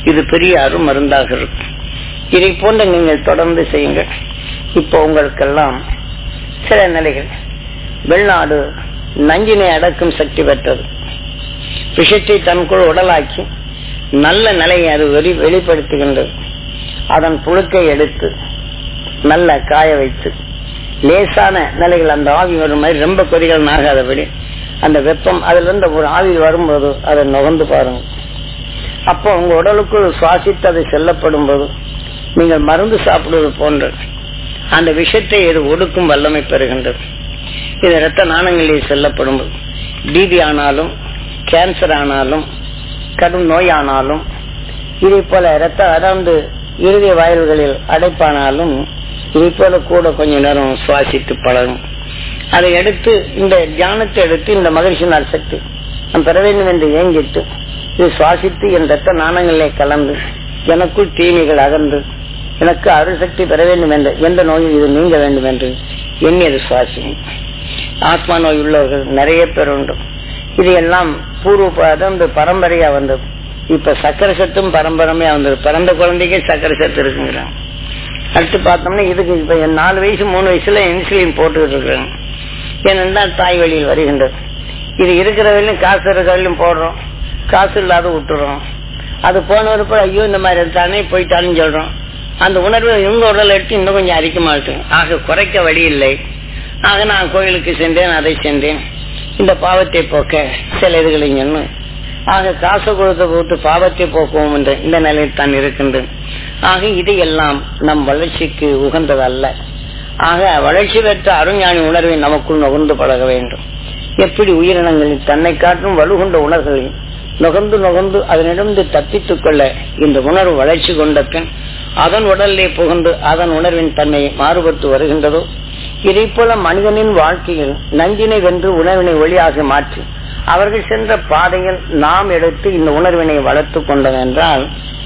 இது பெரிய அருமருந்தாக இருக்கும் இதை போன்ற நீங்கள் தொடர்ந்து செய்யுங்கள் இப்போ உங்களுக்கெல்லாம் சில நிலைகள் வெளிநாடு நஞ்சினை அடக்கும் சக்தி பெற்றது விஷத்தை தனக்குள் உடலாக்கி நல்ல நிலையை அது வெளி வெளிப்படுத்துகின்றது அதன் புழுக்கை எடுத்து நல்ல காய வைத்து லேசான நிலைகள் அந்த ஆவி வரும் மாதிரி ரொம்ப கொதிகள் ஆகாதபடி அந்த வெப்பம் அதுல இருந்து ஒரு ஆவி வரும்போது அதை நுகர்ந்து பாருங்க அப்போ உங்க உடலுக்குள் சுவாசித்து அதை செல்லப்படும் போது நீங்கள் மருந்து சாப்பிடுவது போன்ற அந்த விஷத்தை இது ஒடுக்கும் வல்லமை பெறுகின்றது இது ரத்த நாணங்களில் செல்லப்படும் போது டிபி ஆனாலும் கேன்சர் ஆனாலும் கடும் நோய் ஆனாலும் இதே போல ரத்த அதாவது இறுதி வாயில்களில் அடைப்பானாலும் இதை போல கூட கொஞ்ச நேரம் சுவாசித்து பழகும் அதை எடுத்து இந்த தியானத்தை எடுத்து இந்த மகிழ்ச்சியினால் சக்தி நாம் பெற வேண்டும் என்று ஏங்கிட்டு இது சுவாசித்து என் ரத்த நாணங்களிலே கலந்து எனக்குள் தீமைகள் அகன்று எனக்கு அருசக்தி பெற வேண்டும் என்ற எந்த நோயில் இது நீங்க வேண்டும் என்று எண்ணி அது சுவாசியும் ஆத்மா நோய் உள்ளவர்கள் நிறைய பேர் உண்டு இது எல்லாம் பூர்வ அதாவது பரம்பரையா வந்தது இப்ப சக்கரை சத்தும் பரம்பரமையா வந்தது பிறந்த குழந்தைக்கே சக்கரை சத்து இருக்குங்கிறாங்க அடுத்து பார்த்தோம்னா இதுக்கு இப்ப நாலு வயசு மூணு வயசுல இன்சுலின் போட்டுக்கிட்டு இருக்கிறாங்க ஏனென்றால் தாய் வழியில் வருகின்றது இது இருக்கிற வரையிலும் காசு இருக்கிற வரையிலும் போடுறோம் காசு இல்லாத விட்டுறோம் அது போன ஒரு ஐயோ இந்த மாதிரி எடுத்தானே போயிட்டான்னு சொல்றோம் அந்த உணர்வு இவங்க உடல் எடுத்து இன்னும் கொஞ்சம் அரிக்க மாட்டேன் ஆக குறைக்க வழி இல்லை ஆக நான் கோயிலுக்கு சென்றேன் அதை சென்றேன் இந்த பாவத்தை போக்க சில இதுகளை சொன்னு ஆக காசு கொடுத்து போட்டு பாவத்தை போக்குவோம் என்று இந்த நிலையில் தான் இருக்கின்றது ஆக இதையெல்லாம் நம் வளர்ச்சிக்கு உகந்ததல்ல ஆக வளர்ச்சி பெற்ற அருஞானி உணர்வை நமக்குள் நுகர்ந்து பழக வேண்டும் எப்படி உயிரினங்களில் தன்னை காட்டும் வலுகொண்ட உணர்வுகளையும் நுகர்ந்து நுகர்ந்து அதனிடமிருந்து தப்பித்துக் கொள்ள இந்த உணர்வு வளர்ச்சி கொண்ட பின் அதன் உடலிலே புகுந்து அதன் உணர்வின் தன்மையை மாறுபட்டு வருகின்றதோ இதை போல மனிதனின் வாழ்க்கையில் நஞ்சினை வென்று உணர்வினை ஒளியாக மாற்றி அவர்கள் சென்ற பாதையில் நாம் எடுத்து இந்த உணர்வினை வளர்த்து கொண்டோம் என்றால்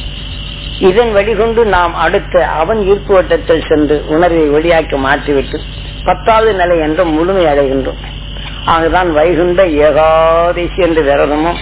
இதன் வழிகொண்டு நாம் அடுத்த அவன் ஈர்ப்பு வட்டத்தில் சென்று உணர்வை ஒளியாக்கி மாற்றிவிட்டு பத்தாவது நிலை என்ற முழுமை அடைகின்றோம் ஆகதான் வைகுண்ட ஏகாதசி என்று விரதமும்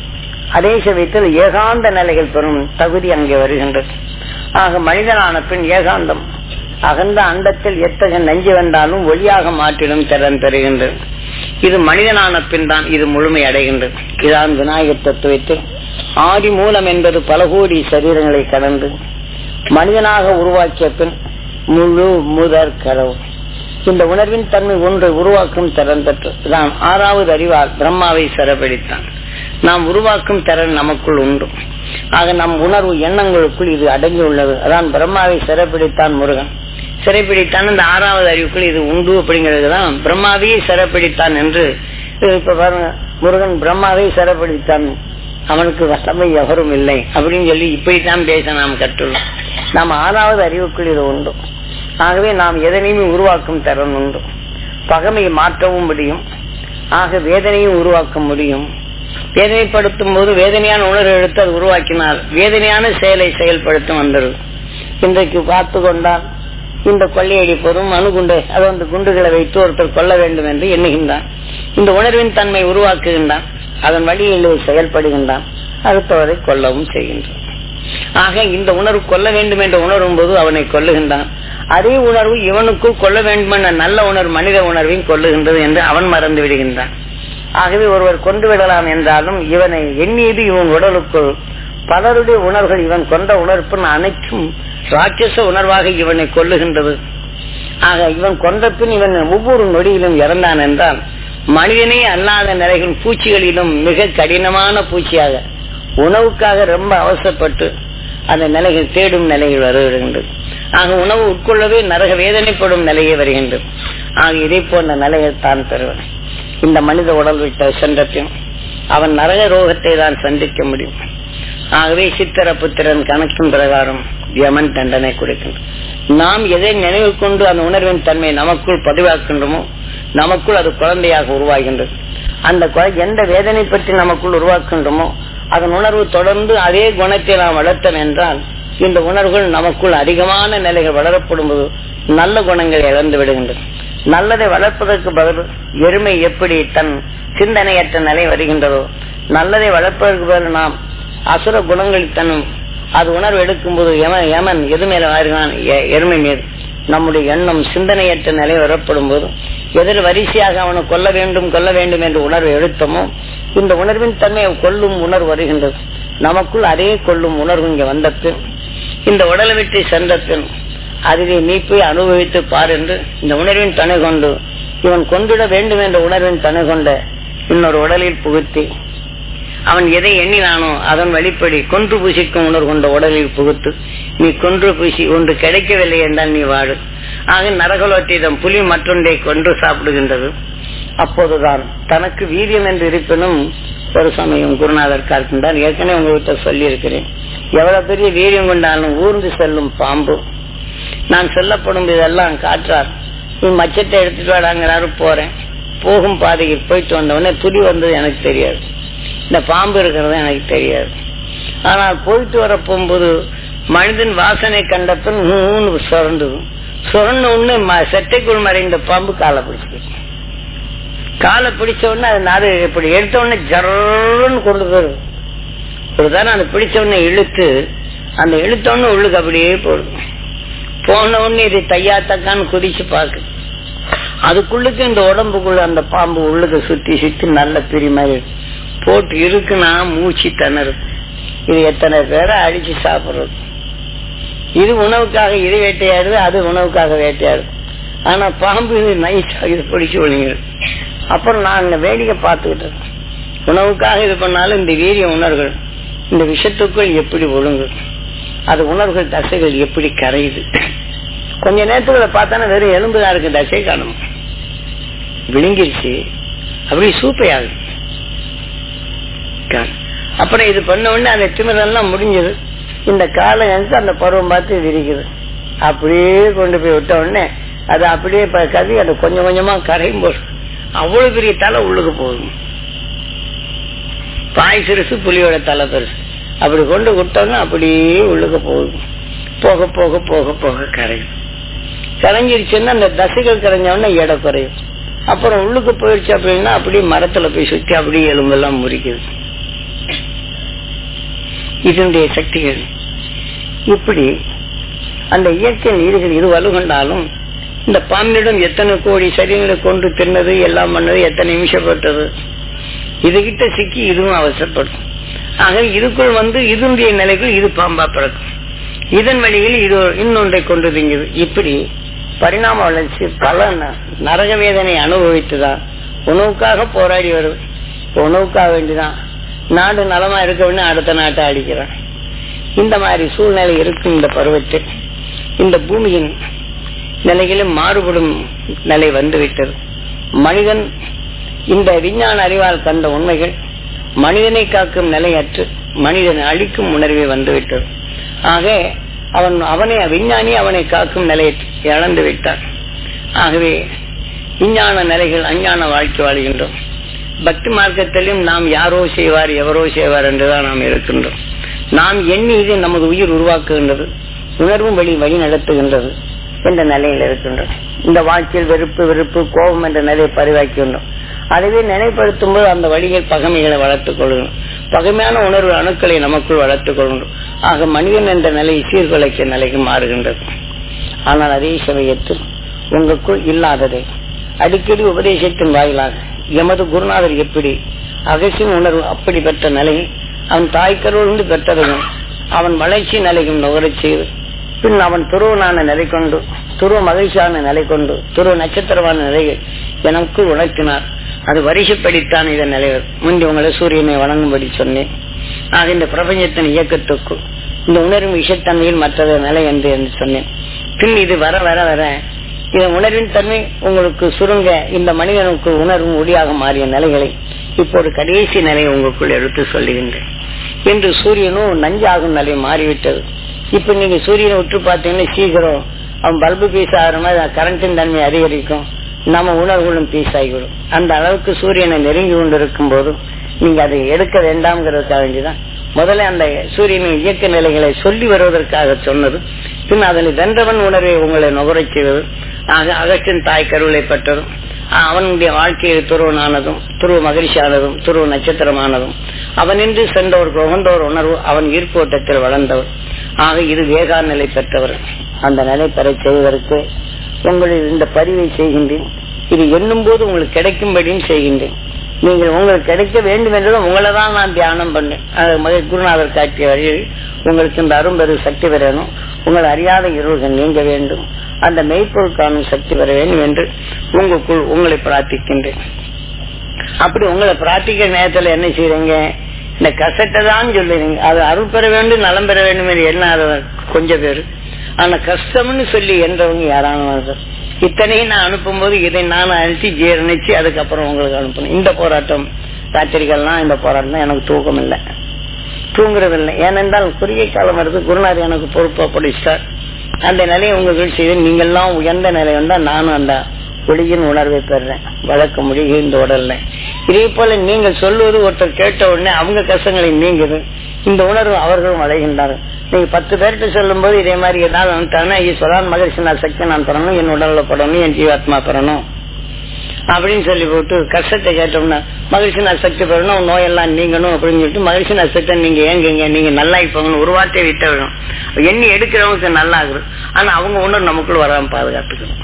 அதே சமயத்தில் ஏகாந்த நிலைகள் பெறும் தகுதி அங்கே வருகின்றது ஆக மனிதனான பின் ஏகாந்தம் அகந்த அண்டத்தில் எத்தகைய நஞ்சு வந்தாலும் ஒளியாக மாற்றிடும் திறன் பெறுகின்றது இது மனிதனான பின் தான் இது முழுமை அடைகின்றது இதான் விநாயகர் தத்துவத்தில் ஆதி மூலம் என்பது பல கோடி சரீரங்களை கடந்து மனிதனாக உருவாக்கிய பின் முழு முதற் கடவு இந்த உணர்வின் தன்மை ஒன்றை உருவாக்கும் திறன் பெற்று தான் ஆறாவது அறிவால் பிரம்மாவை சிறப்பிடித்தான் நாம் உருவாக்கும் திறன் நமக்குள் உண்டு ஆக நம் உணர்வு எண்ணங்களுக்குள் இது அடங்கி உள்ளது அதான் பிரம்மாவை சிறப்பிடித்தான் முருகன் சிறைப்பிடித்தான் இந்த ஆறாவது அறிவுக்குள் இது உண்டு அப்படிங்கிறதுதான் பிரம்மாவையே சிறப்பிடித்தான் என்று இப்ப பாருங்க முருகன் பிரம்மாவை சிறப்பிடித்தான் அவனுக்கு வசமை எவரும் இல்லை அப்படின்னு சொல்லி இப்படித்தான் பேச நாம் கற்றுள்ளோம் நாம் ஆறாவது அறிவுக்குள் இது உண்டு ஆகவே நாம் எதனையுமே உருவாக்கும் திறன் உண்டு பகமையை மாற்றவும் முடியும் ஆக வேதனையும் உருவாக்க முடியும் வேதனைப்படுத்தும் போது வேதனையான உணர்வு எடுத்து அது உருவாக்கினால் வேதனையான செயலை செயல்படுத்தும் வந்துடும் இன்றைக்கு பார்த்து கொண்டால் இந்த கொள்ளையடிப்பதும் அணுகுண்டு அது அந்த குண்டுகளை வைத்து ஒருத்தர் கொல்ல வேண்டும் என்று எண்ணுகின்றான் இந்த உணர்வின் தன்மை உருவாக்குகின்றான் அதன் வழியில் செயல்படுகின்றான் அடுத்தவரை கொல்லவும் செய்கின்றான் ஆக இந்த உணர்வு கொல்ல வேண்டும் என்று உணரும் போது அவனை கொல்லுகின்றான் அதே உணர்வு இவனுக்குள் கொல்ல வேண்டும் என்ற நல்ல உணர்வு மனித உணர்வையும் கொல்லுகின்றது என்று அவன் மறந்து விடுகின்றான் ஆகவே ஒருவர் கொண்டு விடலாம் என்றாலும் இவனை எண்ணியது இவன் உடலுக்குள் பலருடைய உணர்வுகள் இவன் கொண்ட உணர்ப்பு அனைத்தும் ராட்சச உணர்வாக இவனை கொல்லுகின்றது ஆக இவன் கொண்ட பின் இவன் ஒவ்வொரு நொடியிலும் இறந்தான் என்றால் மனிதனே அல்லாத நிலைகள் பூச்சிகளிலும் மிக கடினமான பூச்சியாக உணவுக்காக ரொம்ப அவசரப்பட்டு அந்த நிலைகள் தேடும் நிலைகள் வருகின்றது ஆக உணவு உட்கொள்ளவே நரக வேதனைப்படும் நிலையே வருகின்றது ஆக இதை போன்ற நிலையை தான் பெறுவன் இந்த மனித உடல் விட்ட சென்றபின் அவன் நரக ரோகத்தை தான் சந்திக்க முடியும் ஆகவே சித்திர புத்திரன் கணக்கின் பிரகாரம் யமன் தண்டனை கொடுக்கின்றான் நாம் எதை நினைவு கொண்டு அந்த உணர்வின் தன்மை நமக்குள் பதிவாக்கின்றோமோ நமக்குள் அது குழந்தையாக உருவாகின்றது அந்த எந்த வேதனை பற்றி நமக்குள் உருவாக்கின்றோமோ அதன் உணர்வு தொடர்ந்து அதே குணத்தை நாம் வளர்த்தோம் என்றால் இந்த உணர்வுகள் நமக்குள் அதிகமான நிலைகள் வளரப்படும் போது நல்ல குணங்கள் இழந்து விடுகின்றது நல்லதை வளர்ப்பதற்கு பதில் எருமை எப்படி தன் சிந்தனையற்ற நிலை வருகின்றதோ நல்லதை வளர்ப்பதற்கு பதில் நாம் அசுர குணங்கள் தன் அது உணர்வு எடுக்கும்போது யமன் யமன் எது மேல வாருகிறான் எருமை மீது நம்முடைய எண்ணம் சிந்தனையற்ற நிலை வரப்படும் போது எதிர் வரிசையாக அவனை கொல்ல வேண்டும் கொல்ல வேண்டும் என்ற உணர்வை எடுத்தோமோ இந்த உணர்வின் தன்மையை கொல்லும் உணர்வு வருகின்றது நமக்குள் அதே கொள்ளும் உணர்வு இங்க வந்த பின் இந்த உடலை விட்டு சென்ற பின் அதுவே நீ போய் அனுபவித்து பார் என்று இந்த உணர்வின் துணை கொண்டு இவன் கொண்டிட வேண்டும் என்ற உணர்வின் துணை கொண்ட இன்னொரு உடலில் புகுத்தி அவன் எதை எண்ணினானோ அதன் வழிப்படி கொன்று பூசிக்கும் உணர்வு கொண்ட உடலில் புகுத்து நீ கொன்று பூசி ஒன்று கிடைக்கவில்லை என்றால் நீ வாடு ஆக நரகலோட்டிடம் புலி மற்றொன்றை கொன்று சாப்பிடுகின்றது அப்போதுதான் தனக்கு வீரியம் என்று இருப்பினும் ஒரு சமயம் குருநாதர் காக்கின்றார் ஏற்கனவே உங்ககிட்ட சொல்லி இருக்கிறேன் எவ்வளவு பெரிய வீரியம் கொண்டாலும் ஊர்ந்து செல்லும் பாம்பு நான் சொல்லப்படும் இதெல்லாம் காற்றார் நீ மச்சத்தை எடுத்துட்டு வாடாங்கிறாரு போறேன் போகும் பாதையில் போயிட்டு வந்தவொடனே புலி வந்தது எனக்கு தெரியாது இந்த பாம்பு இருக்கிறது எனக்கு தெரியாது ஆனால் போயிட்டு வர போகும்போது மனிதன் வாசனை கண்ட பின் நூன்னு சுரண்டது சுரண்ட உடனே செட்டைக்குள் மறைந்த பாம்பு காலை பிடிச்சிருக்கு காலை பிடிச்ச உடனே அது நாடு இப்படி எடுத்த உடனே ஜரன்னு கொண்டு போயிடும் ஒரு தானே அதை பிடிச்ச உடனே இழுத்து அந்த இழுத்த உடனே உள்ளுக்கு அப்படியே போடும் போன உடனே இது தையா தக்கான்னு குதிச்சு பாக்கு அதுக்குள்ளுக்கு இந்த உடம்புக்குள்ள அந்த பாம்பு உள்ளுக்கு சுத்தி சுத்தி நல்ல பிரி மாதிரி போட்டு இருக்குன்னா மூச்சு திணறு இது எத்தனை பேரை அடிச்சு சாப்பிடுறது இது உணவுக்காக இது வேட்டையாடுது அது உணவுக்காக வேட்டையாடுது ஆனா பாம்பு இது நைஸா இது பிடிச்சு ஒழுங்கிடும் அப்புறம் நான் இந்த வேடிக்கை பார்த்துக்கிட்டு உணவுக்காக இது பண்ணாலும் இந்த வீரிய உணர்வுகள் இந்த விஷத்துக்குள் எப்படி ஒழுங்கு அது உணர்வுகள் தசைகள் எப்படி கரையுது கொஞ்ச நேரத்துக்குள்ள பார்த்தானே வெறும் எலும்புதான் இருக்கு தசை காணும் விழுங்கிருச்சு அப்படி சூப்பையாகுது அப்புறம் இது பண்ண உடனே அந்த திமிரெல்லாம் முடிஞ்சது இந்த காலம் எனக்கு அந்த பருவம் பார்த்து விரிக்குது அப்படியே கொண்டு போய் விட்ட உடனே அது அப்படியே கவி அது கொஞ்சம் கொஞ்சமா கரையும் போது அவ்வளவு பெரிய தலை உள்ளுக்கு போகுது பாய் சிறுசு புலியோட தலை பெருசு அப்படி கொண்டு விட்டோம்னா அப்படியே உள்ளுக்கு போகுது போக போக போக போக கரையும் கரைஞ்சிருச்சுன்னா அந்த தசைகள் கரைஞ்சவொடனே எடை குறையும் அப்புறம் உள்ளுக்கு போயிடுச்சு அப்படின்னா அப்படியே மரத்துல போய் சுத்தி அப்படியே எலும்பெல்லாம் முறிக்குது இதனுடைய சக்திகள் இப்படி அந்த இயற்கை நீர்கள் இரு வலுகொண்டாலும் இந்த பாம்பினிடம் எத்தனை கோடி சரியங்களை கொண்டு தின்னது எல்லாம் பண்ணது எத்தனை நிமிஷப்பட்டது இதுகிட்ட சிக்கி இதுவும் அவசரப்படும் ஆக இதுக்குள் வந்து இதனுடைய நிலைக்குள் இது பாம்பா பிறக்கும் இதன் வழியில் இது இன்னொன்றை கொண்டு திங்குது இப்படி பரிணாம வளர்ச்சி பல நரக வேதனை அனுபவித்துதான் உணவுக்காக போராடி வருது உணவுக்காக வேண்டிதான் நாடு நலமா இருக்க வேண்டிய அடுத்த நாட்டை அடிக்கிறான் இந்த மாதிரி சூழ்நிலை இருக்கும் இந்த பருவத்தில் இந்த பூமியின் நிலையிலும் மாறுபடும் நிலை வந்துவிட்டது மனிதன் இந்த விஞ்ஞான அறிவால் கண்ட உண்மைகள் மனிதனை காக்கும் நிலையற்று மனிதனை அழிக்கும் உணர்வே வந்துவிட்டது ஆக அவன் அவனை விஞ்ஞானி அவனை காக்கும் நிலையை இழந்து விட்டான் ஆகவே விஞ்ஞான நிலைகள் அஞ்ஞான வாழ்க்கை வாழ்கின்றோம் பக்தி மார்க்கத்திலும் நாம் யாரோ செய்வார் எவரோ செய்வார் என்றுதான் நாம் இருக்கின்றோம் நாம் எண்ணி இது நமது உயிர் உருவாக்குகின்றது உணர்வும் வழி வழி நடத்துகின்றது என்ற நிலையில் இருக்கின்றோம் இந்த வாழ்க்கையில் வெறுப்பு வெறுப்பு கோபம் என்ற நிலையை பரிவாக்கின்றோம் அதுவே நினைப்படுத்தும் போது அந்த வழியில் பகமைகளை வளர்த்துக் கொள்கிறோம் பகமையான உணர்வு அணுக்களை நமக்குள் வளர்த்துக் கொள்கின்றோம் ஆக மனிதன் என்ற நிலை சீர்குலைக்க நிலைக்கு மாறுகின்றது ஆனால் அதே சமயத்தில் உங்களுக்குள் இல்லாததை அடிக்கடி உபதேசத்தின் வாயிலாக எமது குருநாதர் எப்படி அகசின் உணர்வு அப்படி பெற்ற நிலையை அவன் தாய்க்கருவிலிருந்து பெற்றதையும் அவன் வளர்ச்சி நிலையும் நுகரச் செய்து பின் அவன் துருவனான நிலை கொண்டு துருவ மகிழ்ச்சியான நிலை கொண்டு துருவ நட்சத்திரமான நிலையை எனக்குள் உணர்த்தினார் அது வரிசைப்படித்தான் இதன் நிலைவர் முந்தி உங்களை சூரியனை வணங்கும்படி சொன்னேன் ஆக இந்த பிரபஞ்சத்தின் இயக்கத்துக்கு இந்த உணர்வு விஷத்தன்மையில் மற்றது நிலை என்று என்று சொன்னேன் பின் இது வர வர வர இதன் உணர்வின் தன்மை உங்களுக்கு சுருங்க இந்த மனிதனுக்கு உணர்வும் ஒளியாக மாறிய நிலைகளை இப்போது கடைசி நிலையை உங்களுக்குள் எடுத்து சொல்லுகின்றேன் இன்று சூரியனும் நஞ்சாகும் நிலை மாறிவிட்டது இப்ப நீங்க சூரியனை விட்டு பார்த்தீங்கன்னா சீக்கிரம் அவன் பல்பு பீஸ் ஆகிற மாதிரி கரண்டின் தன்மை அதிகரிக்கும் நம்ம உணர்வுகளும் பீஸ் ஆகிவிடும் அந்த அளவுக்கு சூரியனை நெருங்கி கொண்டிருக்கும் போது நீங்க அதை எடுக்க வேண்டாம்ங்கிறதுக்காக வேண்டிதான் முதல்ல அந்த சூரியனின் இயக்க நிலைகளை சொல்லி வருவதற்காக சொன்னது பின் அதனை வென்றவன் உணர்வை உங்களை நுகரச் செய்வது ஆக அகற்றின் தாய் கருவிலை பெற்றதும் அவனுடைய வாழ்க்கையில் துருவனானதும் துருவ மகிழ்ச்சியானதும் துருவ நட்சத்திரமானதும் அவனின்று சென்ற ஒரு உகந்த ஒரு உணர்வு அவன் ஈர்ப்போட்டத்தில் வளர்ந்தவர் ஆக இது வேகா நிலை பெற்றவர் அந்த நிலை பெற செய்வதற்கு உங்களில் இந்த பதிவை செய்கின்றேன் இது எண்ணும் போது உங்களுக்கு கிடைக்கும்படியும் செய்கின்றேன் நீங்கள் உங்களுக்கு கிடைக்க வேண்டும் என்றதும் உங்களை தான் நான் தியானம் பண்ணேன் அது குருநாதர் காட்டிய வழியில் உங்களுக்கு இந்த அரும்பெரு சக்தி பெறணும் உங்கள் அறியாத இருள்கள் நீங்க வேண்டும் அந்த மெய்ப்பொருள் காணும் சக்தி பெற வேண்டும் என்று உங்களுக்குள் உங்களை பிரார்த்திக்கின்றேன் அப்படி உங்களை பிரார்த்திக்கிற நேரத்துல என்ன செய்றீங்க இந்த கசட்டை தான் சொல்லுறீங்க அது அருள் பெற வேண்டும் நலம் பெற வேண்டும் என்று எண்ணாதவர் கொஞ்சம் பேரு ஆனா கஷ்டம்னு சொல்லி என்றவங்க யாரானவங்க இத்தனையும் நான் அனுப்பும் போது இதை நான் அனுப்பிச்சு ஜீரணிச்சு அதுக்கப்புறம் உங்களுக்கு அனுப்பணும் இந்த போராட்டம் ராத்திரிகள்லாம் இந்த போராட்டம் எனக்கு தூக்கம் இல்லை தூங்குறதில்லை ஏனென்றால் குறுகிய காலம் வருது குருநாதர் எனக்கு பொறுப்பா படிச்சார் அந்த நிலையை உங்களுக்கு செய்து நீங்கள்லாம் உயர்ந்த நிலை வந்தா நானும் அந்த ஒளியின் உணர்வை பெறேன் வழக்க முடியும் இந்த உடல்ல இதே போல நீங்கள் சொல்லுவது ஒருத்தர் கேட்ட உடனே அவங்க கஷ்டங்களை நீங்குது இந்த உணர்வு அவர்களும் அடைகின்றார்கள் நீங்க பத்து பேர்கிட்ட சொல்லும் போது இதே மாதிரி ஏதாவது வந்துட்டாங்கன்னா ஈஸ்வரான் மகிழ்ச்சி நான் சக்தி நான் பெறணும் என் உடல்ல படணும் என் ஜீவாத்மா பெறணும் அப்படின்னு சொல்லி போட்டு கஷ்டத்தை கேட்டோம்னா மகிழ்ச்சி நான் சக்தி பெறணும் நோயெல்லாம் நீங்கணும் அப்படின்னு சொல்லிட்டு மகிழ்ச்சி நான் சக்தி நீங்க ஏங்குங்க நீங்க நல்லா இப்போங்கன்னு ஒரு வார்த்தையை விட்ட விடும் எண்ணி எடுக்கிறவங்களுக்கு நல்லா ஆகுது ஆனா அவங்க உணர்வு நமக்குள்ள வராம பாதுகாத்துக்கணும்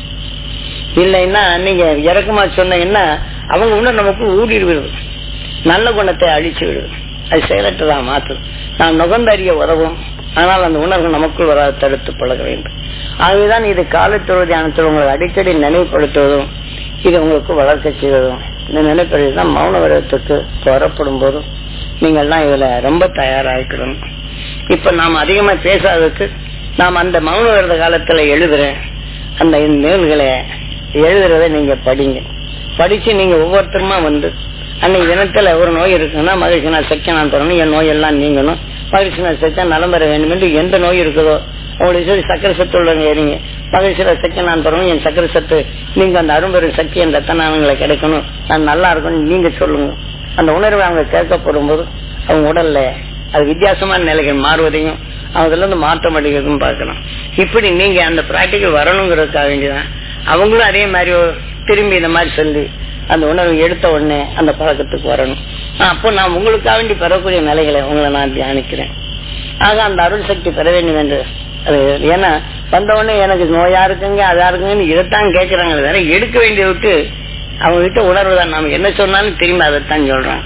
இல்லைன்னா நீங்க இறக்கமா சொன்னீங்கன்னா அவங்க உணர்வு நமக்கு ஊடிடு விடுது நல்ல குணத்தை அழிச்சு விடுது அது செயலற்றதா மாற்றுது நாம் நுகர்ந்தறிய உதவும் ஆனால் அந்த உணர்வு நமக்குள் வராது தடுத்து பழக வேண்டும் ஆகவேதான் இது காலத்தொழு தியானத்தில் உங்களை அடிக்கடி நினைவுபடுத்துவதும் இது உங்களுக்கு வளர்க்க செய்வதும் இந்த நினைப்பது தான் மௌன விரதத்துக்கு வரப்படும் போதும் நீங்கள்லாம் இதுல ரொம்ப தயாராகிக்கணும் இப்ப நாம் அதிகமா பேசாததுக்கு நாம் அந்த மௌன விரத காலத்துல எழுதுறேன் அந்த நூல்களை எழுதுறத நீங்க படிங்க படிச்சு நீங்க ஒவ்வொருத்தருமா வந்து அன்னைக்கு தினத்துல ஒரு நோய் இருக்குன்னா மகிழ்ச்சி நான் சக்தி நான் தரணும் என் நோய் எல்லாம் நீங்கணும் மகிழ்ச்சி நான் சக்தி நலம் பெற வேண்டும் என்று எந்த நோய் இருக்குதோ உங்களுக்கு சொல்லி சக்கர சத்து உள்ளவங்க ஏறிங்க மகிழ்ச்சியில சக்தி நான் தரணும் என் சக்கர சத்து நீங்க அந்த அரும்பெரும் சக்தி என் ரத்தனானங்களை கிடைக்கணும் நான் நல்லா இருக்கணும் நீங்க சொல்லுங்க அந்த உணர்வை அவங்க கேட்கப்படும் போது அவங்க உடல்ல அது வித்தியாசமான நிலைகள் மாறுவதையும் அதுல இருந்து மாற்றம் அடைகிறதும் பார்க்கலாம் இப்படி நீங்க அந்த பிராக்டிக்கல் வரணுங்கிறதுக்காக வேண்டியதான் அவங்களும் அதே மாதிரி திரும்பி இந்த மாதிரி சொல்லி அந்த உணர்வு எடுத்த உடனே அந்த பழக்கத்துக்கு வரணும் அப்போ நான் உங்களுக்காக வேண்டி பெறக்கூடிய நிலைகளை உங்களை நான் தியானிக்கிறேன் ஆக அந்த அருள் சக்தி பெற வேண்டும் என்று அது ஏன்னா வந்த உடனே எனக்கு நோயா இருக்குங்க அதா இருக்குங்கன்னு இதைத்தான் கேட்கறாங்க வேற எடுக்க வேண்டிய விட்டு அவங்க கிட்ட உணர்வு தான் நாம என்ன சொன்னாலும் திரும்பி அதைத்தான் சொல்றாங்க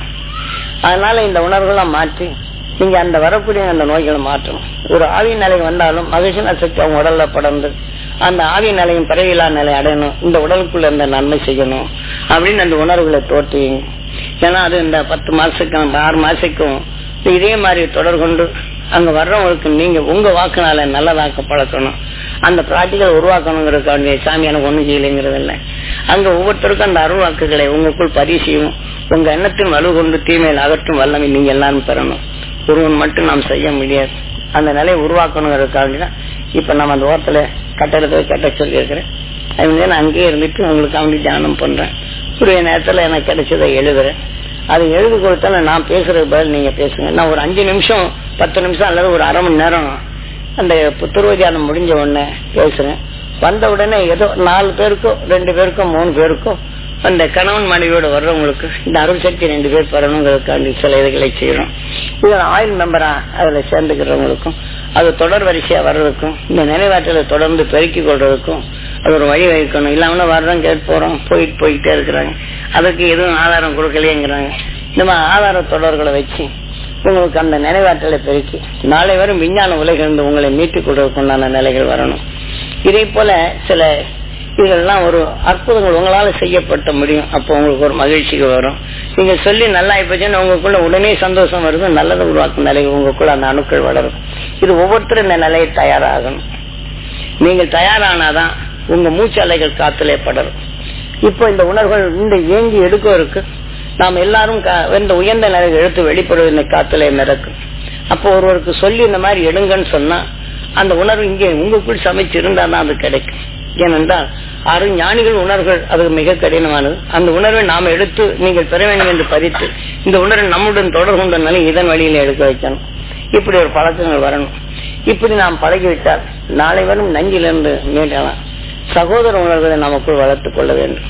அதனால இந்த உணர்வுகளை மாற்றி நீங்க அந்த வரக்கூடிய அந்த நோய்களை மாற்றணும் ஒரு ஆவி நிலை வந்தாலும் மகிழ்ச்சி சக்தி அவங்க உடல்ல படர்ந்து அந்த ஆவி நிலையும் பிறவிலா நிலை அடையணும் இந்த உடலுக்குள்ள இந்த நன்மை செய்யணும் அப்படின்னு அந்த உணர்வுகளை தோற்றுவீங்க ஏன்னா அது இந்த பத்து மாசத்துக்கும் ஆறு மாசத்துக்கும் இதே மாதிரி தொடர் கொண்டு அங்க வர்றவங்களுக்கு நீங்க உங்க வாக்குனால நல்லதாக்க பழக்கணும் அந்த பிராக்டிக்கல் உருவாக்கணுங்கிறதுக்காண்டிய சாமி எனக்கு ஒண்ணும் செய்யலைங்கிறது இல்லை அங்க ஒவ்வொருத்தருக்கும் அந்த அருள் வாக்குகளை உங்களுக்குள் பரிசையும் உங்க எண்ணத்தின் வலு கொண்டு தீமையில் அகற்றும் வல்லமை நீங்க எல்லாரும் பெறணும் ஒருவன் மட்டும் நாம் செய்ய முடியாது அந்த நிலையை உருவாக்கணுங்கிறதுக்காண்டி தான் இப்ப நம்ம அந்த ஓரத்துல கட்டடத்தை கட்ட சொல்லி இருக்கிறேன் நான் அங்கேயே இருந்துட்டு உங்களுக்கு அவண்டி தியானம் பண்றேன் ஒரு நேரத்துல எனக்கு கிடைச்சதை எழுதுறேன் அது எழுதி கொடுத்தால நான் பேசுறது பதில் நீங்க பேசுங்க நான் ஒரு அஞ்சு நிமிஷம் பத்து நிமிஷம் அல்லது ஒரு அரை மணி நேரம் அந்த புத்துருவ தியானம் முடிஞ்ச உடனே பேசுறேன் வந்த உடனே ஏதோ நாலு பேருக்கும் ரெண்டு பேருக்கும் மூணு பேருக்கும் அந்த கணவன் மனைவியோட வர்றவங்களுக்கு இந்த அருள் சக்தி ரெண்டு பேர் பெறணுங்கிறதுக்காண்டி சில இதுகளை செய்யறோம் இதுல ஆயில் மெம்பரா அதுல சேர்ந்துக்கிறவங்களுக்கும் அது தொடர் வரிசையா வர்றதுக்கும் இந்த நினைவாற்றலை தொடர்ந்து பெருக்கிக் கொள்றதுக்கும் அது ஒரு வழி வகிக்கணும் இல்லாம வர்றோம் கேட்டு போறோம் போயிட்டு போயிட்டே இருக்கிறாங்க அதுக்கு எதுவும் ஆதாரம் கொடுக்கலையேங்கிறாங்க இந்த மாதிரி ஆதார தொடர்களை வச்சு உங்களுக்கு அந்த நினைவாற்றலை பெருக்கி நாளை வரும் விஞ்ஞான உலகிலிருந்து உங்களை மீட்டுக் கொள்வதற்கு உண்டான நிலைகள் வரணும் இதே போல சில இதெல்லாம் ஒரு அற்புதங்கள் உங்களால செய்யப்பட்ட முடியும் அப்போ உங்களுக்கு ஒரு மகிழ்ச்சிக்கு வரும் நீங்க சொல்லி நல்லா இப்பச்சுன்னு உங்களுக்குள்ள உடனே சந்தோஷம் வருது நல்லதை உருவாக்கும் நிலை உங்களுக்குள்ள அந்த அணுக்கள் வளரும் இது ஒவ்வொருத்தரும் இந்த நிலையை தயாராகணும் நீங்கள் தயாரானாதான் உங்க மூச்சலைகள் காத்திலே படரும் இப்போ இந்த உணர்வுகள் இந்த ஏங்கி எடுக்கவருக்கு நாம் எல்லாரும் இந்த உயர்ந்த நிலைகள் எடுத்து வெளிப்படுவது இந்த காத்திலே மிதக்கும் அப்போ ஒருவருக்கு சொல்லி இந்த மாதிரி எடுங்கன்னு சொன்னா அந்த உணர்வு இங்கே உங்களுக்குள் சமைச்சு இருந்தா தான் அது கிடைக்கும் ஏனென்றால் அரு ஞானிகள் உணர்வுகள் அது மிக கடினமானது அந்த உணர்வை நாம் எடுத்து நீங்கள் பெற வேண்டும் என்று பதித்து இந்த உணர்வை நம்முடன் தொடர்பு கொண்ட நிலை இதன் வழியில் எடுக்க வைக்கணும் இப்படி ஒரு பழக்கங்கள் வரணும் இப்படி நாம் பழகிவிட்டால் நாளை வரும் நஞ்சிலிருந்து மீட்டலாம் சகோதர உணர்வுகளை நமக்குள் வளர்த்துக் கொள்ள வேண்டும்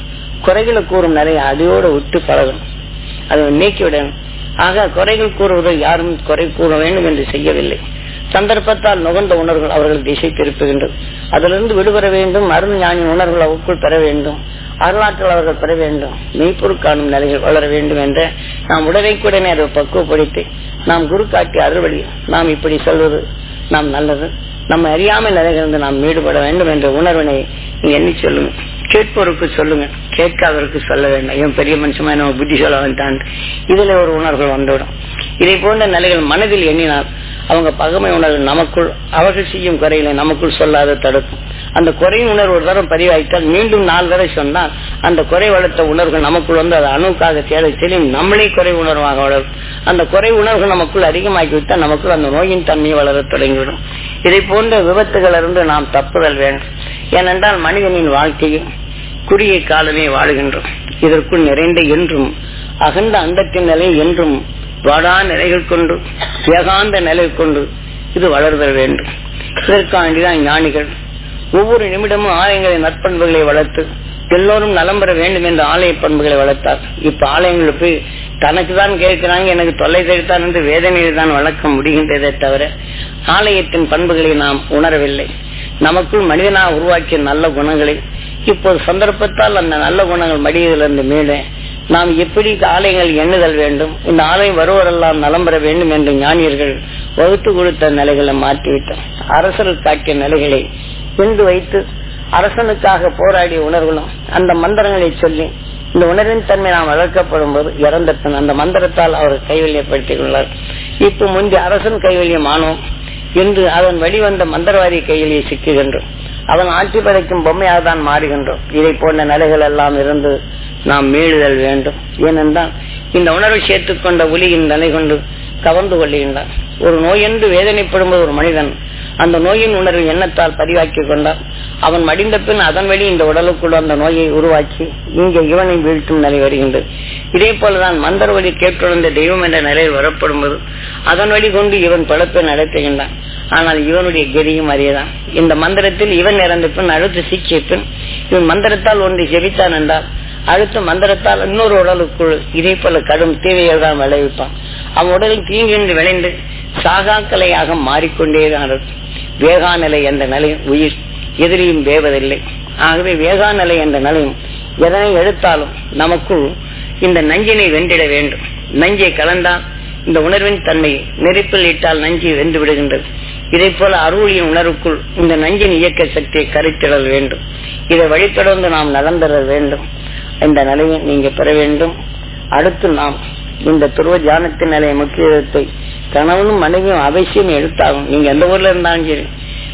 குறைகளை கூறும் நிலையை அடியோடு விட்டு பழகணும் அதை நீக்கிவிடணும் ஆக குறைகள் கூறுவதை யாரும் குறை கூற வேண்டும் என்று செய்யவில்லை சந்தர்ப்பத்தால் நுகர்ந்த உணர்வுகள் அவர்கள் திசை திருப்புகின்றது அதிலிருந்து விடுபெற வேண்டும் அருள் ஞானி உணர்வுகள் அவருக்குள் பெற வேண்டும் அருளாற்றல் அவர்கள் பெற வேண்டும் மெய்ப்பொருள் காணும் நிலைகள் வளர வேண்டும் என்ற நாம் உடனைக்குடனே அதை பக்குவப்படுத்தி நாம் குரு காட்டி அருள்வழி நாம் இப்படி சொல்வது நாம் நல்லது நம்ம அறியாம நிலைகளிலிருந்து நாம் ஈடுபட வேண்டும் என்ற உணர்வினை நீங்க எண்ணி சொல்லுங்க கேட்பவருக்கு சொல்லுங்க கேட்காதவருக்கு சொல்ல வேண்டும் இவன் பெரிய மனுஷமா நம்ம புத்தி சொல்ல வேண்டான் இதுல ஒரு உணர்வுகள் வந்துவிடும் இதை போன்ற நிலைகள் மனதில் எண்ணினால் அவங்க பகமை உணர்வு நமக்குள் அவர்கள் செய்யும் குறைகளை நமக்குள் சொல்லாத தடுக்கும் அந்த குறை உணர்வு ஒரு தரம் பதிவாயிட்டால் மீண்டும் நாலு தடவை சொன்னால் அந்த குறை வளர்த்த உணர்வுகள் நமக்குள் வந்து அது அணுக்காக தேவை தெரியும் நம்மளே குறை உணர்வாக வளரும் அந்த குறை உணர்வு நமக்குள் அதிகமாகிவிட்டால் நமக்குள் அந்த நோயின் தன்மையை வளர தொடங்கிவிடும் இதை போன்ற விபத்துகள் இருந்து நாம் தப்புதல் வேண்டும் ஏனென்றால் மனிதனின் வாழ்க்கையில் குறுகிய காலமே வாழுகின்றோம் இதற்குள் நிறைந்த என்றும் அகண்ட அண்டத்தின் நிலை என்றும் வாடா நிலைகள் கொண்டு ஏகாந்த நிலை கொண்டு இது வளர்தல் வேண்டும் இதற்காண்டிதான் ஞானிகள் ஒவ்வொரு நிமிடமும் ஆலயங்களை நற்பண்புகளை வளர்த்து எல்லோரும் நலம் பெற வேண்டும் என்ற ஆலய பண்புகளை வளர்த்தார் இப்ப ஆலயங்களுக்கு போய் தனக்கு தான் கேட்கிறாங்க எனக்கு தொல்லை தெரிவித்தான் என்று வேதனையில் தான் வளர்க்க முடிகின்றதே தவிர ஆலயத்தின் பண்புகளை நாம் உணரவில்லை நமக்குள் மனிதனாக உருவாக்கிய நல்ல குணங்களை இப்போது சந்தர்ப்பத்தால் அந்த நல்ல குணங்கள் மடியதிலிருந்து மேலே நாம் எப்படி ஆலயங்கள் எண்ணுதல் வேண்டும் இந்த ஆலயம் வருவரெல்லாம் நலம் பெற வேண்டும் என்று ஞானியர்கள் வகுத்து கொடுத்த நிலைகளை மாற்றிவிட்டோம் அரசர்கள் காட்டிய நிலைகளை கொண்டு வைத்து அரசனுக்காக போராடிய உணர்வுகளும் அந்த மந்திரங்களை சொல்லி இந்த உணர்வின் தன்மை நாம் வளர்க்கப்படும் போது இறந்த பின் அந்த மந்திரத்தால் அவர் கைவல்யப்படுத்திக் கொள்ளார் இப்ப முந்தைய அரசன் கைவல்யம் ஆனோம் என்று அதன் வெளிவந்த மந்திரவாதி கையிலேயே சிக்குகின்றோம் அவன் ஆட்சி படைக்கும் பொம்மையாக தான் மாறுகின்றோம் இதை போன்ற நிலைகள் எல்லாம் இருந்து நாம் மீளுதல் வேண்டும் ஏனென்றால் இந்த உணர்வை சேர்த்துக் கொண்ட ஒலியின் நிலை கொண்டு கவர்ந்து கொள்ளுகின்றான் ஒரு நோய் என்று வேதனைப்படும் ஒரு மனிதன் அந்த நோயின் உணர்வு எண்ணத்தால் பதிவாக்கி கொண்டால் அவன் மடிந்த பின் அதன் வழி இந்த உடலுக்குள் அந்த நோயை உருவாக்கி இங்கே இவனை வீழ்த்தும் நிலை வருகின்றது இதே போலதான் மந்தர் வழி கேட்டுணர்ந்த தெய்வம் என்ற நிலையில் வரப்படும் போது அதன் வழி கொண்டு இவன் பழப்பை நடத்துகின்றான் ஆனால் இவனுடைய கெதியும் அறியதான் இந்த மந்திரத்தில் இவன் இறந்த பின் அடுத்து சிக்கிய பின் இவன் மந்திரத்தால் ஒன்றை செவித்தான் என்றால் அடுத்த மந்திரத்தால் இன்னொரு உடலுக்குள் இதே போல கடும் தீவைகள் தான் விளைவிப்பான் அவன் உடலில் தீங்கின்று விளைந்து சாகாக்கலையாக மாறிக்கொண்டேதான் இருக்கும் வேகா நிலை என்ற நிலை உயிர் எதிரியும் வேவதில்லை ஆகவே வேகா நிலை என்ற நிலையும் எதனை எடுத்தாலும் நமக்குள் இந்த நஞ்சினை வென்றிட வேண்டும் நஞ்சை கலந்தால் இந்த உணர்வின் தன்மை நெருப்பில் இட்டால் நஞ்சு வென்று விடுகின்றது இதே போல அருளியின் உணர்வுக்குள் இந்த நஞ்சின் இயக்க சக்தியை கருத்திடல் வேண்டும் இதை வழித்தொடர்ந்து நாம் நடந்தர வேண்டும் இந்த நிலையை நீங்க பெற வேண்டும் அடுத்து நாம் இந்த துருவ தியானத்தின் நிலைய முக்கியத்துவத்தை கணவனும் மனைவியும் அவசியம் எடுத்தாகும் நீங்க எந்த ஊர்ல இருந்தாலும் சரி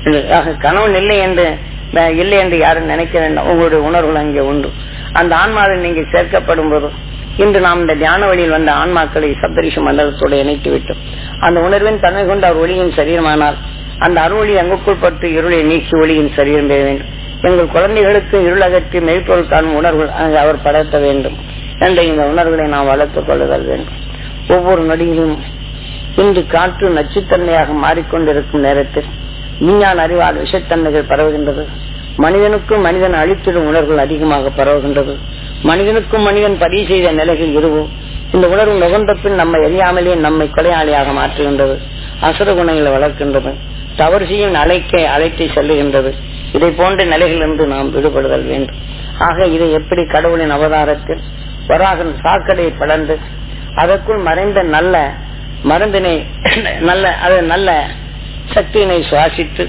கணவன் இல்லை என்று இல்லை என்று யாரும் நினைக்க வேண்டாம் உங்களுடைய உணர்வுகள் அங்கே உண்டு அந்த ஆன்மாவில் நீங்க சேர்க்கப்படும் போது இன்று நாம் இந்த தியான வழியில் வந்த ஆன்மாக்களை சப்தரிஷ மண்டலத்தோடு இணைத்து விட்டோம் அந்த உணர்வின் தன்மை கொண்டு அவர் ஒளியின் சரீரமானால் அந்த அருளி அங்குக்குள் பட்டு இருளை நீக்கி ஒளியின் சரீரம் பெற வேண்டும் எங்கள் குழந்தைகளுக்கு இருள் அகற்றி மெய்ப்பொருள் காணும் உணர்வுகள் அங்கு அவர் படர்த்த வேண்டும் என்ற இந்த உணர்வுகளை நாம் வளர்த்துக் கொள்ளுதல் வேண்டும் ஒவ்வொரு நொடியிலும் இன்று காற்று நச்சுத்தன்மையாக மாறிக்கொண்டிருக்கும் நேரத்தில் விஞ்ஞான அறிவால் விஷத்தன்மைகள் பரவுகின்றது மனிதனுக்கும் மனிதன் அழித்திடும் உணர்வுகள் அதிகமாக பரவுகின்றது மனிதனுக்கும் மனிதன் பதிவு செய்த நிலைகள் இருவும் இந்த உணர்வு நுகர்ந்த பின் நம்மை எரியாமலே நம்மை கொலையாளியாக மாற்றுகின்றது அசுர குணங்களை வளர்க்கின்றது தவறு செய்யும் அழைக்க அழைத்து செல்லுகின்றது இதை போன்ற நிலைகளிலிருந்து நாம் விடுபடுதல் வேண்டும் ஆக இதை எப்படி கடவுளின் அவதாரத்தில் வராகன் சாக்கடையை படர்ந்து அதற்குள் மறைந்த நல்ல மருந்தினை நல்ல அது நல்ல சக்தியினை சுவாசித்து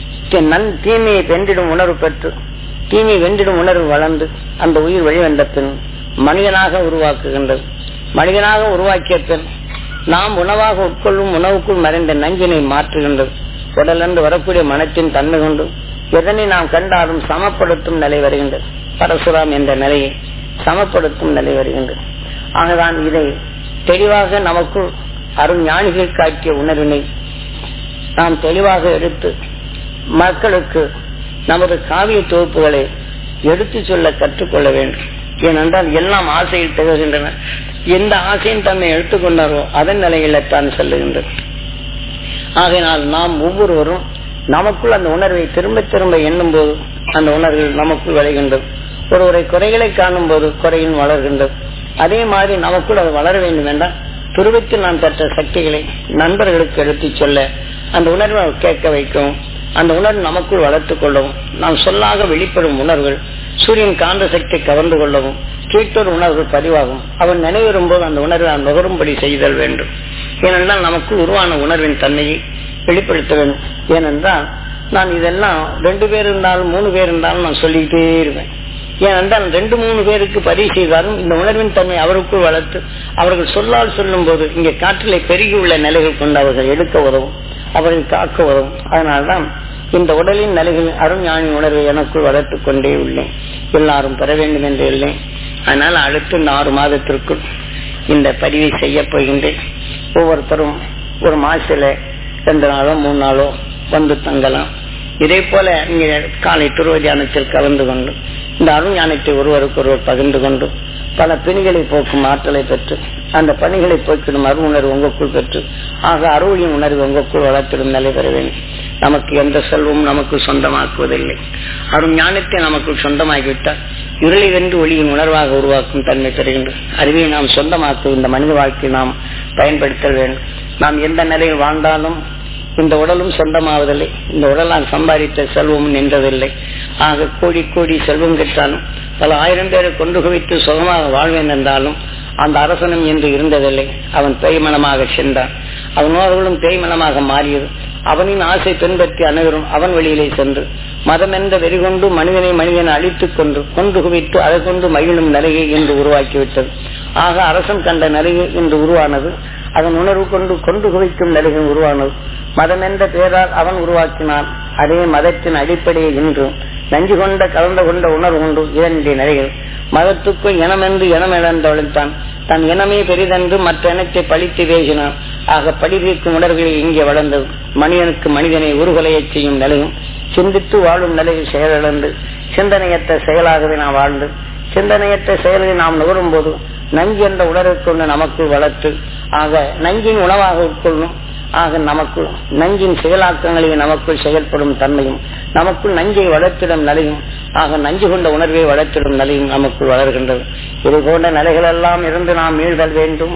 தீமையை வென்றிடும் உணர்வு பெற்று தீமை வென்றிடும் உணர்வு வளர்ந்து அந்த உயிர் வெளிவந்த பின் மனிதனாக உருவாக்குகின்றது மனிதனாக உருவாக்கிய பின் நாம் உணவாக உட்கொள்ளும் உணவுக்குள் மறைந்த நஞ்சினை மாற்றுகின்றது உடலிருந்து வரக்கூடிய மனத்தின் தன்மை கொண்டு எதனை நாம் கண்டாலும் சமப்படுத்தும் நிலை வருகின்றது பரசுராம் என்ற நிலையை சமப்படுத்தும் நிலை வருகின்றது ஆகதான் இதை தெளிவாக நமக்குள் அருள் ஞானிகள் காட்டிய உணர்வினை நாம் தெளிவாக எடுத்து மக்களுக்கு நமது காவிய தொகுப்புகளை எடுத்து சொல்ல கற்றுக்கொள்ள வேண்டும் ஏனென்றால் எல்லாம் ஆசையில் திகழ்கின்றன எந்த ஆசையும் தன்னை எடுத்துக்கொண்டாரோ அதன் நிலையில தான் செல்லுகின்றது ஆகையினால் நாம் ஒவ்வொருவரும் நமக்குள் அந்த உணர்வை திரும்ப திரும்ப எண்ணும் போது அந்த உணர்வு நமக்குள் விளைகின்றது ஒருவரை குறைகளை காணும் போது குறையும் வளர்கின்றது அதே மாதிரி நமக்குள் அது வளர வேண்டும் என்றால் துருவத்தில் நாம் பெற்ற சக்திகளை நண்பர்களுக்கு எடுத்துச் சொல்ல அந்த உணர்வை கேட்க வைக்கும் அந்த உணர்வு நமக்குள் வளர்த்துக் கொள்ளவும் நாம் சொல்லாக வெளிப்படும் உணர்வுகள் சூரியன் காந்த சக்தி கவர்ந்து கொள்ளவும் கேட்டொரு உணர்வு பதிவாகும் அவன் நினைவரும் போது அந்த உணர்வை நான் நுகரும்படி செய்தல் வேண்டும் ஏனென்றால் நமக்குள் உருவான உணர்வின் தன்மையை வெளிப்படுத்த வேண்டும் ஏனென்றால் நான் இதெல்லாம் ரெண்டு பேர் இருந்தாலும் மூணு பேர் இருந்தாலும் நான் சொல்லிக்கிட்டே இருவேன் ஏனென்றால் ரெண்டு மூணு பேருக்கு பதிவு செய்தாலும் இந்த உணர்வின் தன்மை அவருக்குள் வளர்த்து அவர்கள் சொல்லால் சொல்லும் போது இங்கே காற்றிலே பெருகி உள்ள நிலைகள் கொண்டு அவர்கள் எடுக்க உதவும் அவர்கள் காக்க உதவும் அதனால்தான் இந்த உடலின் நிலைகள் அருஞானி உணர்வை எனக்குள் வளர்த்துக் கொண்டே உள்ளேன் எல்லாரும் பெற வேண்டும் என்று இல்லை அதனால் அடுத்த இந்த ஆறு மாதத்திற்குள் இந்த பதிவை செய்ய போகின்றேன் ஒவ்வொருத்தரும் ஒரு மாசத்துல ரெண்டு நாளோ மூணு நாளோ வந்து தங்கலாம் இதே போல இங்க காலை துருவ தியானத்தில் கலந்து கொண்டு இந்த அருஞானத்தை ஒருவருக்கு ஒருவர் பகிர்ந்து கொண்டு பல பிணிகளை போக்கும் ஆற்றலை பெற்று அந்த பணிகளை போக்கிடும் அரு உணர்வு உங்களுக்குள் பெற்று ஆக அருளின் உணர்வு உங்களுக்குள் வளர்த்திடும் நிலை பெற வேண்டும் நமக்கு எந்த செல்வமும் நமக்கு சொந்தமாக்குவதில்லை அருண் ஞானத்தை நமக்குள் சொந்தமாகிவிட்டால் இருளை வென்று ஒளியின் உணர்வாக உருவாக்கும் தன்மை பெறுகின்றது அறிவை நாம் சொந்தமாக்கும் இந்த மனித வாழ்க்கை நாம் பயன்படுத்த வேண்டும் நாம் எந்த நிலையில் வாழ்ந்தாலும் இந்த உடலும் சொந்தமாவதில்லை இந்த உடலால் சம்பாதித்த செல்வமும் நின்றதில்லை ஆக கோடி கோடி செல்வம் கெட்டாலும் பல ஆயிரம் பேரை கொண்டு குவித்து சுகமாக வாழ்வேன் என்றாலும் அந்த அரசனும் என்று இருந்ததில்லை அவன் பேய்மனமாக சென்றான் அவனோர்களும் பேய்மனமாக மாறியது அவனின் ஆசை பின்பற்றி அனைவரும் அவன் வழியிலே சென்று மதம் என்ற வெறிகொண்டு மனிதனை மனிதனை அழித்துக் கொண்டு கொண்டு குவித்து அதை கொண்டு மகிழும் நிலையை என்று உருவாக்கிவிட்டது ஆக அரசன் கண்ட நிலையை என்று உருவானது அதன் உணர்வு கொண்டு கொண்டு குவிக்கும் நிலைகள் உருவானது மதம் என்ற பெயரால் அவன் உருவாக்கினான் அதே மதத்தின் அடிப்படையை இன்று நஞ்சு கொண்ட கலந்து கொண்ட உணர்வு கொண்டு இரண்டு நிலைகள் மதத்துக்குள் இனமென்று இனம் இழந்தவழித்தான் தன் இனமே பெரிதென்று மற்ற இனத்தை பழித்து பேசினான் ஆக பழிதீர்க்கும் உணர்வுகளில் இங்கே வளர்ந்தது மனிதனுக்கு மனிதனை உருகொலையை செய்யும் நிலையும் சிந்தித்து வாழும் நிலையில் செயலிழந்து சிந்தனையற்ற செயலாகவே நாம் வாழ்ந்து சிந்தனையற்ற செயலை நாம் நுகரும் போது நஞ்சு என்ற உணர்வை கொண்டு நமக்கு வளர்த்து ஆக நஞ்சின் உணவாக உட்கொள்ளும் ஆக நமக்குள் நஞ்சின் செயலாக்கங்களை நமக்குள் செயல்படும் தன்மையும் நமக்குள் நஞ்சை வளர்த்திடும் நிலையும் ஆக நஞ்சு கொண்ட உணர்வை வளர்த்திடும் நிலையும் நமக்குள் வளர்கின்றது இது போன்ற நிலைகள் எல்லாம் இருந்து நாம் மீள்தல் வேண்டும்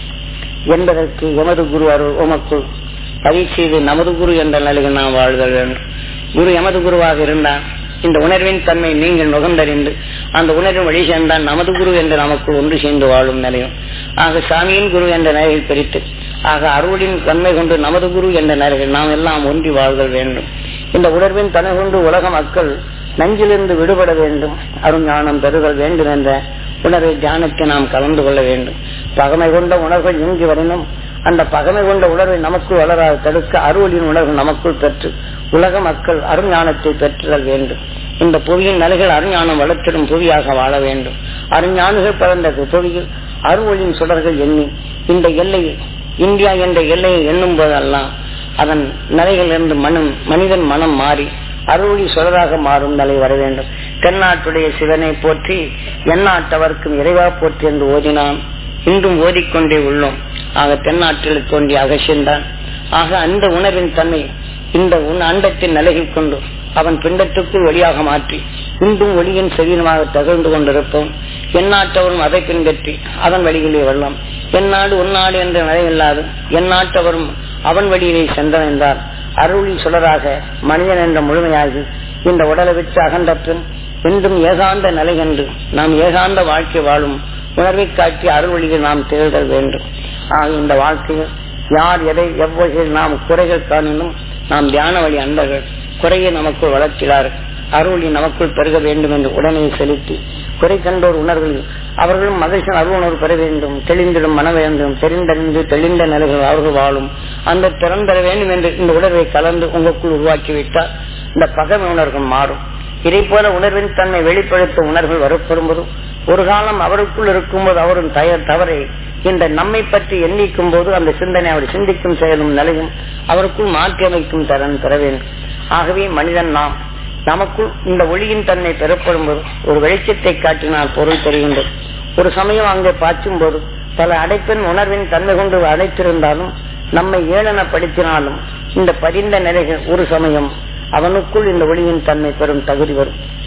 என்பதற்கு எமது குரு அருள் உமக்குள் பதிவு செய்து நமது குரு என்ற நிலையில் நாம் வாழ்தல் வேண்டும் குரு எமது குருவாக இருந்தால் இந்த உணர்வின் தன்மை நீங்கள் நுகர்ந்தறிந்து அந்த உணர்வின் வழி சேர்ந்தால் நமது குரு என்று நமக்கு ஒன்று சேர்ந்து வாழும் நிலையும் ஆக சாமியின் குரு என்ற நிலையில் பிரித்து ஆக அருளின் தன்மை கொண்டு நமது குரு என்ற நிலையில் நாம் எல்லாம் ஒன்றி வாழ்தல் வேண்டும் இந்த உணர்வின் தன்மை கொண்டு உலக மக்கள் நஞ்சிலிருந்து விடுபட வேண்டும் அருஞானம் பெறுதல் வேண்டும் என்ற உணர்வை தியானத்தை நாம் கலந்து கொள்ள வேண்டும் பகமை கொண்ட உணர்வுகள் இங்கு வரணும் அந்த பகமை கொண்ட உணர்வை நமக்குள் வளராது தடுக்க அருளின் உணர்வு நமக்குள் பெற்று உலக மக்கள் அருஞானத்தை பெற்றுதல் வேண்டும் இந்த புவியின் நிலைகள் அருஞானம் வளர்த்திடும் புவியாக வாழ வேண்டும் அருஞானிகள் பிறந்த புவியில் அருவொளியின் சுடர்கள் எண்ணி இந்த எல்லையை இந்தியா என்ற எல்லையை எண்ணும் போதெல்லாம் அதன் நிலைகளிலிருந்து மனம் மனிதன் மனம் மாறி அருளி சுடராக மாறும் நிலை வர வேண்டும் தென்னாட்டுடைய சிவனை போற்றி எந்நாட்டவர்க்கும் இறைவா போற்றி என்று ஓதினான் இன்றும் ஓதிக்கொண்டே உள்ளோம் ஆக தென்னாட்டில் தோன்றி அகசியந்தான் ஆக அந்த உணர்வின் தன்மை இந்த அண்டத்தின் நிலைகள் கொண்டு அவன் பிண்டத்துக்குள் ஒளியாக மாற்றி இன்றும் ஒளியின் செவீனமாக தகர்ந்து கொண்டிருப்போம் எந்நாட்டவரும் அதை பின்பற்றி அதன் வழியிலே வரலாம் எந்நாடு உன்னாடு என்ற நிலையில்லாது எந்நாட்டவரும் அவன் வழியிலே சென்றடைந்தார் அருளில் சுடராக மனிதன் என்ற முழுமையாகி இந்த உடலை விட்டு அகன்றப்பின் இன்றும் ஏகாந்த நிலை கண்டு நாம் ஏகாந்த வாழ்க்கை வாழும் உணர்வை காட்டி அருள்வழியில் நாம் தேடல் வேண்டும் ஆக இந்த வாழ்க்கையில் யார் எதை எவ்வகையில் நாம் குறைகள் காணினும் நாம் தியான வழி அன்பர்கள் குறையை நமக்குள் வளர்க்கிறார்கள் அருளி நமக்குள் பெருக வேண்டும் என்று உடனே செலுத்தி குறை கண்டோர் உணர்வுகளில் அவர்களும் மகிழ்ச்சி அருளுணர்வு பெற வேண்டும் தெளிந்திடும் மன வேண்டும் தெரிந்தறிந்து தெளிந்த நிலைகள் அவர்கள் வாழும் அந்த திறன் பெற வேண்டும் என்று இந்த உணர்வை கலந்து உங்களுக்குள் உருவாக்கிவிட்டால் இந்த பகமை உணர்வுகள் மாறும் இதை போல உணர்வின் தன்னை வெளிப்படுத்தும் உணர்வுகள் வரப்பெறும்போதும் ஒரு காலம் அவருக்குள் இருக்கும்போது அவரும் தவறை இந்த நம்மை பற்றி எண்ணிக்கும் போது அந்த சிந்தனை அவர் சிந்திக்கும் செயலும் நிலையும் அவருக்குள் மாற்றி அமைக்கும் திறன் பெற வேண்டும் ஆகவே மனிதன் நாம் நமக்குள் இந்த ஒளியின் தன்மை பெறப்படும் போது ஒரு வெளிச்சத்தை காட்டினால் பொருள் தெரிகின்றது ஒரு சமயம் அங்கே பாய்ச்சும் போது பல அடைப்பின் உணர்வின் தன்மை கொண்டு அடைத்திருந்தாலும் நம்மை ஏளனப்படுத்தினாலும் இந்த பதிந்த நிலைகள் ஒரு சமயம் அவனுக்குள் இந்த ஒளியின் தன்மை பெறும் தகுதி வரும்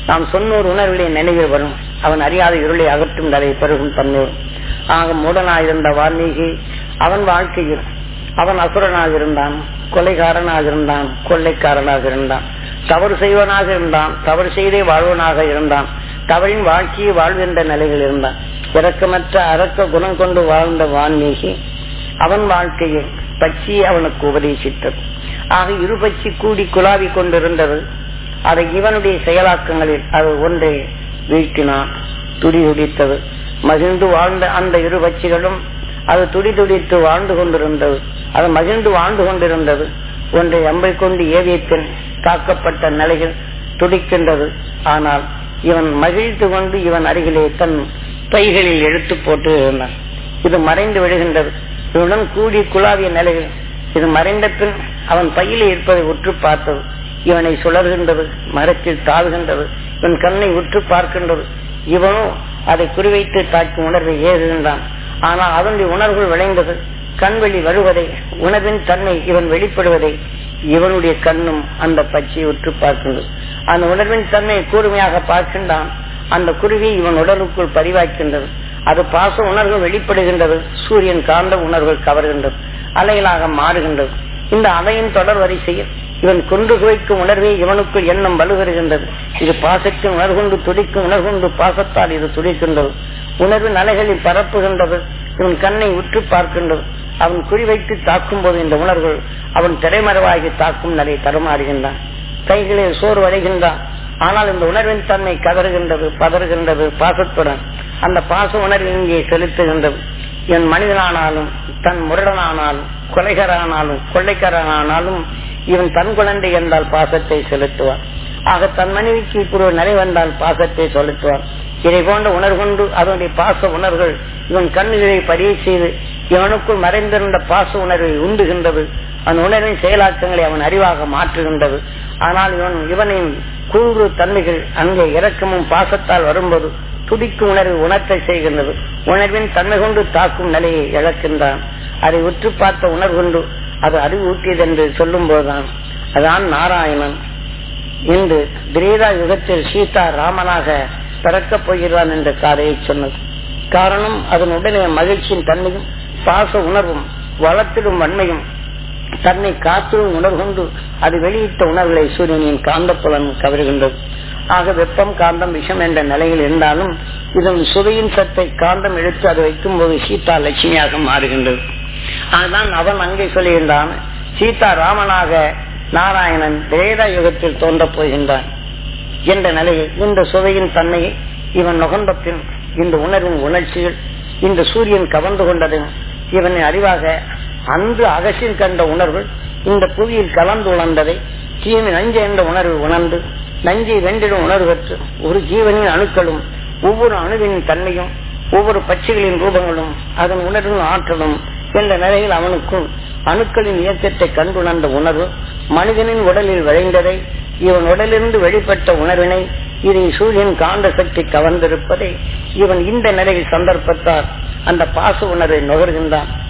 நாம் சொன்னோர் உணர்வுடைய நினைவில் வரும் அவன் அறியாத இருளை அகற்றும் நிலை பெருகும் தன்னூர் ஆக மூடனாயிருந்த வால்மீகி அவன் வாழ்க்கையில் அவன் அசுரனாக இருந்தான் கொலைகாரனாக இருந்தான் கொள்ளைக்காரனாக இருந்தான் தவறு செய்வனாக இருந்தான் தவறு செய்தே வாழ்வனாக இருந்தான் தவறின் வாழ்க்கையை வாழ்கின்ற நிலையில் இருந்தான் இறக்கமற்ற அரக்க குணம் கொண்டு வாழ்ந்த வால்மீகி அவன் வாழ்க்கையில் பச்சி அவனுக்கு உபதேசித்தது ஆக இரு பச்சி கூடி குழாவி கொண்டிருந்தது அதை இவனுடைய செயலாக்கங்களில் அது ஒன்றை வீழ்த்தினான் துடி துடித்தது மகிழ்ந்து வாழ்ந்த அந்த இரு பட்சிகளும் அது துடி துடித்து வாழ்ந்து கொண்டிருந்தது அது மகிழ்ந்து வாழ்ந்து கொண்டிருந்தது ஒன்றை அம்பை கொண்டு ஏவியத்தில் தாக்கப்பட்ட நிலையில் துடிக்கின்றது ஆனால் இவன் மகிழ்ந்து கொண்டு இவன் அருகிலே தன் பைகளில் எடுத்து போட்டு இருந்தான் இது மறைந்து விடுகின்றது இவனுடன் கூடி குழாவிய நிலையில் இது மறைந்த பின் அவன் பையிலே இருப்பதை உற்று பார்த்தது இவனை சுழல்கின்றது மரத்தில் தாழ்கின்றது இவன் கண்ணை உற்று பார்க்கின்றது இவனும் அதை குறிவைத்து தாக்கும் உணர்வை ஏறுகின்றான் ஆனால் அதனுடைய உணர்வுகள் விளைந்தது கண்வெளி வருவதை உணவின் தன்மை இவன் வெளிப்படுவதை இவனுடைய கண்ணும் அந்த பச்சையை உற்று பார்க்கின்றது அந்த உணர்வின் தன்மை கூர்மையாக பார்க்கின்றான் அந்த குருவி இவன் உடலுக்குள் பதிவாக்கின்றது அது பாச உணர்வு வெளிப்படுகின்றது சூரியன் காந்த உணர்வுகள் கவர்கின்றது அலைகளாக மாறுகின்றது இந்த அலையின் தொடர் வரிசையில் இவன் கொண்டு குவைக்கும் உணர்வே இவனுக்குள் எண்ணம் வலுவருகின்றது இது பாசத்தின் உணர்கொண்டு துடிக்கும் உணர்கொண்டு பாசத்தால் இது துடிக்கின்றது உணர்வின் அலைகளில் பரப்புகின்றது இவன் கண்ணை உற்று பார்க்கின்றது அவன் குறிவைத்து தாக்கும் போது இந்த உணர்வு அவன் திரைமறைவாகி தாக்கும் நிலை தருமாறுகின்றான் கைகளில் சோறு வரைகின்றான் ஆனால் இந்த உணர்வின் தன்மை கதறுகின்றது பதறுகின்றது பாசத்துடன் அந்த பாச உணர்வு இங்கே செலுத்துகின்றது என் மனிதனானாலும் தன் முரடனானாலும் கொலைகரானாலும் கொள்ளைக்காரனானாலும் இவன் தன் குழந்தை என்றால் பாசத்தை செலுத்துவான் ஆக தன் மனைவிக்கு இப்படி ஒரு நிலை வந்தால் பாசத்தை செலுத்துவான் இதை போன்ற உணர்கொண்டு அதனுடைய பாச உணர்வுகள் இவன் கண்ணுகளை பதிவு செய்து இவனுக்குள் மறைந்திருந்த பாச உணர்வை உண்டுகின்றது அந்த உணர்வின் செயலாக்கங்களை அவன் அறிவாக மாற்றுகின்றது ஆனால் இவன் இவனின் கூறு தன்மைகள் அங்கே இறக்கமும் பாசத்தால் வரும்போது துடிக்கும் உணர்வு உணர்த்தை செய்கின்றது உணர்வின் தன்மை கொண்டு தாக்கும் நிலையை இழக்கின்றான் அதை உற்று பார்த்த உணர்வுண்டு அது அறிவு ஊட்டியது என்று சொல்லும் போதுதான் அதான் நாராயணன் இன்று திரேதா யுகத்தில் சீதா ராமனாக பிறக்கப் போகிறான் என்ற கதையை சொன்னது காரணம் அதன் உடனே மகிழ்ச்சியின் தன்மையும் பாச உணர்வும் வளத்திடும் வன்மையும் தன்னை காத்திடும் உணர்கொண்டு அது வெளியிட்ட உணர்வுகளை சூரியனின் காந்தப்புலன் கவருகின்றது ஆக வெப்பம் காந்தம் விஷம் என்ற நிலையில் இருந்தாலும் இதன் சுவையின் சத்தை காந்தம் எடுத்து அதை வைக்கும் போது சீதா லட்சுமியாக மாறுகின்றது அதுதான் அவன் அங்கே சொல்லுகின்றான் சீதா ராமனாக நாராயணன் திரேதா யுகத்தில் தோன்றப் போகின்றான் என்ற நிலையில் இந்த சுவையின் தன்மையை இவன் நுகர்ந்த பின் இந்த உணர்வின் உணர்ச்சிகள் இந்த சூரியன் கவர்ந்து கொண்டதும் இவனின் அறிவாக அன்று அகசில் கண்ட உணர்வு இந்த புவியில் கலந்து உணர்ந்ததை தீமை நஞ்சு என்ற உணர்வு உணர்ந்து நஞ்சை வென்றிடும் உணர்வு பெற்று ஒரு ஜீவனின் அணுக்களும் ஒவ்வொரு அணுவின் தன்மையும் ஒவ்வொரு பட்சிகளின் ரூபங்களும் அதன் உணர்வின் ஆற்றலும் என்ற நிலையில் அவனுக்கும் அணுக்களின் இயக்கத்தை கண்டுணர்ந்த உணர்வு மனிதனின் உடலில் விளைந்ததை இவன் உடலிருந்து வெளிப்பட்ட உணர்வினை இதை சூரியன் காந்த சக்தி கவர்ந்திருப்பதை இவன் இந்த நிலையில் சந்தர்ப்பத்தால் அந்த பாச உணர்வை நுகர்கின்றான்